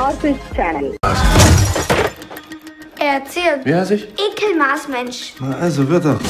Starfish Channel. Er erzählt. Wer sich? Ekelmaßmensch. Na also, wird er.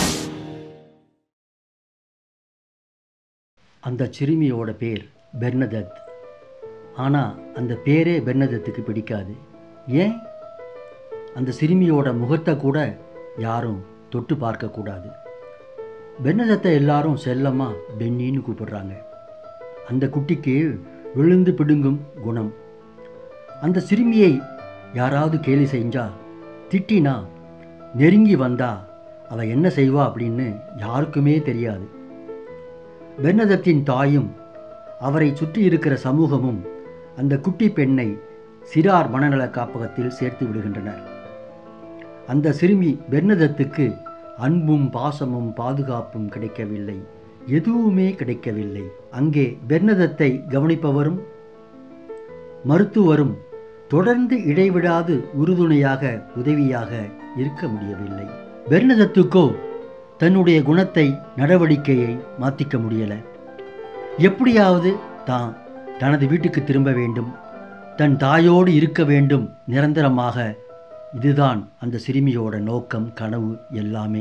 அந்த சிறுமியோட பேர் பெர்னதத் ஆனால் அந்த பேரே பெர்னதத்துக்கு பிடிக்காது ஏன் அந்த சிறுமியோட முகத்தை கூட யாரும் தொட்டு பார்க்கக்கூடாது பெர்னதத்தை எல்லாரும் செல்லமாக பென்னின்னு கூப்பிடுறாங்க அந்த குட்டிக்கு விழுந்து பிடுங்கும் குணம் அந்த சிறுமியை யாராவது கேலி செஞ்சா திட்டினா நெருங்கி வந்தா அவள் என்ன செய்வா அப்படின்னு யாருக்குமே தெரியாது பெர்னதத்தின் தாயும் அவரை சுற்றி இருக்கிற சமூகமும் அந்த குட்டி பெண்ணை சிறார் மனநல காப்பகத்தில் சேர்த்து விடுகின்றனர் அந்த சிறுமி பெர்னதத்துக்கு அன்பும் பாசமும் பாதுகாப்பும் கிடைக்கவில்லை எதுவுமே கிடைக்கவில்லை அங்கே பெர்னதத்தை கவனிப்பவரும் மருத்துவரும் தொடர்ந்து இடைவிடாது உறுதுணையாக உதவியாக இருக்க முடியவில்லை பெர்னதத்துக்கோ தன்னுடைய குணத்தை நடவடிக்கையை மாற்றிக்க முடியல எப்படியாவது தான் தனது வீட்டுக்கு திரும்ப வேண்டும் தன் தாயோடு இருக்க வேண்டும் நிரந்தரமாக இதுதான் அந்த சிறுமியோட நோக்கம் கனவு எல்லாமே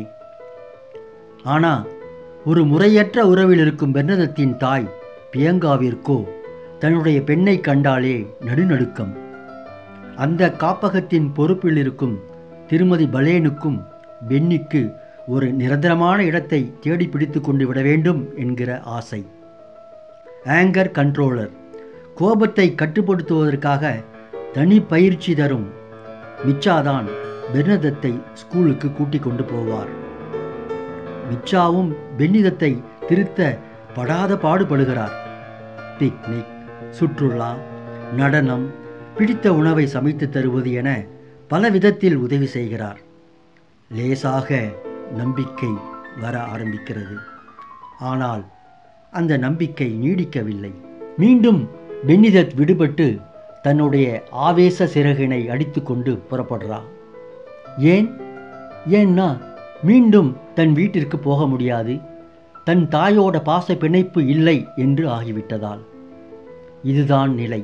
ஆனால் ஒரு முறையற்ற உறவில் இருக்கும் பெர்னதத்தின் தாய் பியங்காவிற்கோ தன்னுடைய பெண்ணை கண்டாலே நடுநடுக்கம் அந்த காப்பகத்தின் பொறுப்பில் இருக்கும் திருமதி பலேனுக்கும் பென்னிக்கு ஒரு நிரந்தரமான இடத்தை தேடி பிடித்து கொண்டு விட வேண்டும் என்கிற ஆசை ஆங்கர் கண்ட்ரோலர் கோபத்தை கட்டுப்படுத்துவதற்காக தனி பயிற்சி தரும் மிச்சாதான் பெர்னதத்தை ஸ்கூலுக்கு கூட்டிக் கொண்டு போவார் மிச்சாவும் பென்னிதத்தை திருத்த படாத பாடுபடுகிறார் பிக்னிக் சுற்றுலா நடனம் பிடித்த உணவை சமைத்து தருவது என பல விதத்தில் உதவி செய்கிறார் லேசாக நம்பிக்கை வர ஆரம்பிக்கிறது ஆனால் அந்த நம்பிக்கை நீடிக்கவில்லை மீண்டும் பென்னிதத் விடுபட்டு தன்னுடைய ஆவேச சிறகினை அடித்துக்கொண்டு புறப்படுறான் ஏன் ஏன்னா மீண்டும் தன் வீட்டிற்கு போக முடியாது தன் தாயோட பாச பிணைப்பு இல்லை என்று ஆகிவிட்டதால் இதுதான் நிலை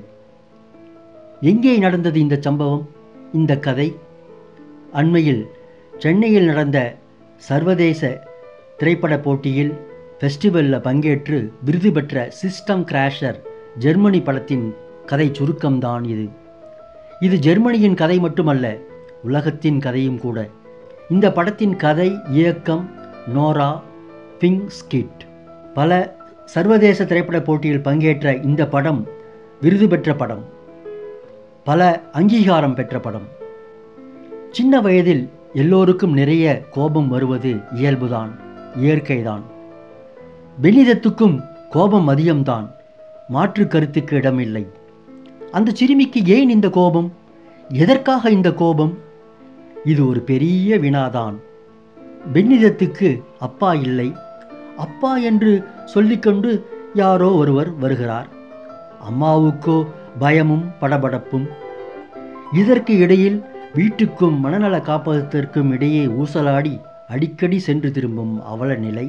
எங்கே நடந்தது இந்த சம்பவம் இந்த கதை அண்மையில் சென்னையில் நடந்த சர்வதேச திரைப்பட போட்டியில் ஃபெஸ்டிவலில் பங்கேற்று விருது பெற்ற சிஸ்டம் கிராஷர் ஜெர்மனி படத்தின் கதை சுருக்கம்தான் இது இது ஜெர்மனியின் கதை மட்டுமல்ல உலகத்தின் கதையும் கூட இந்த படத்தின் கதை இயக்கம் நோரா பிங் ஸ்கிட் பல சர்வதேச திரைப்பட போட்டியில் பங்கேற்ற இந்த படம் விருது பெற்ற படம் பல அங்கீகாரம் பெற்ற படம் சின்ன வயதில் எல்லோருக்கும் நிறைய கோபம் வருவது இயல்புதான் இயற்கைதான் பெனிதத்துக்கும் கோபம் அதிகம்தான் மாற்று கருத்துக்கு இடமில்லை அந்த சிறுமிக்கு ஏன் இந்த கோபம் எதற்காக இந்த கோபம் இது ஒரு பெரிய வினாதான் பென்னிதத்துக்கு அப்பா இல்லை அப்பா என்று சொல்லிக்கொண்டு யாரோ ஒருவர் வருகிறார் அம்மாவுக்கோ பயமும் படபடப்பும் இதற்கு இடையில் வீட்டுக்கும் மனநல காப்பகத்திற்கும் இடையே ஊசலாடி அடிக்கடி சென்று திரும்பும் அவல நிலை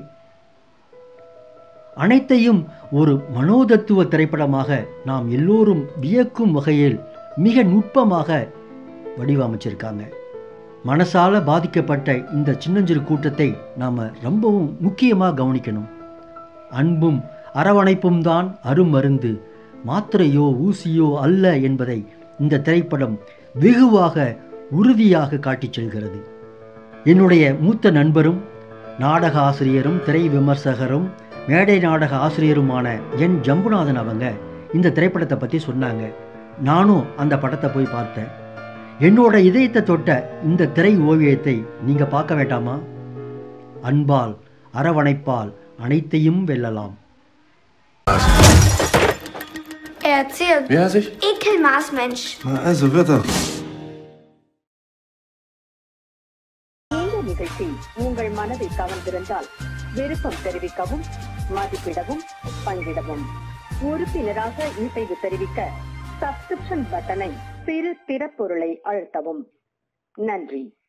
அனைத்தையும் ஒரு மனோதத்துவ திரைப்படமாக நாம் எல்லோரும் வியக்கும் வகையில் மிக நுட்பமாக வடிவமைச்சிருக்காங்க மனசால பாதிக்கப்பட்ட இந்த சின்னஞ்சிறு கூட்டத்தை நாம் ரொம்பவும் முக்கியமாக கவனிக்கணும் அன்பும் அரவணைப்பும் தான் அருமருந்து மாத்திரையோ ஊசியோ அல்ல என்பதை இந்த திரைப்படம் வெகுவாக உறுதியாக காட்டிச் செல்கிறது என்னுடைய மூத்த நண்பரும் நாடக ஆசிரியரும் திரை விமர்சகரும் மேடை நாடக ஆசிரியருமான என் ஜம்புநாதன் அவங்க இந்த திரைப்படத்தை பற்றி சொன்னாங்க நானும் அந்த படத்தை போய் பார்த்தேன் என்னோட இதயத்தை தொட்ட இந்த திரை ஓவியத்தை நீங்கள் பார்க்க வேண்டாமா அன்பால் அரவணைப்பால் அனைத்தையும் வெல்லலாம் Er erzählt. Wer sich? Ekelmaßmensch. Na also, wird er. இந்த நிகழ்ச்சி உங்கள் மனதை கவர்ந்திருந்தால் விருப்பம் தெரிவிக்கவும் மதிப்பிடவும் பங்கிடவும் உறுப்பினராக இசைவு தெரிவிக்க சப்ஸ்கிரிப்ஷன் பட்டனை சிறு திறப்பொருளை அழுத்தவும் நன்றி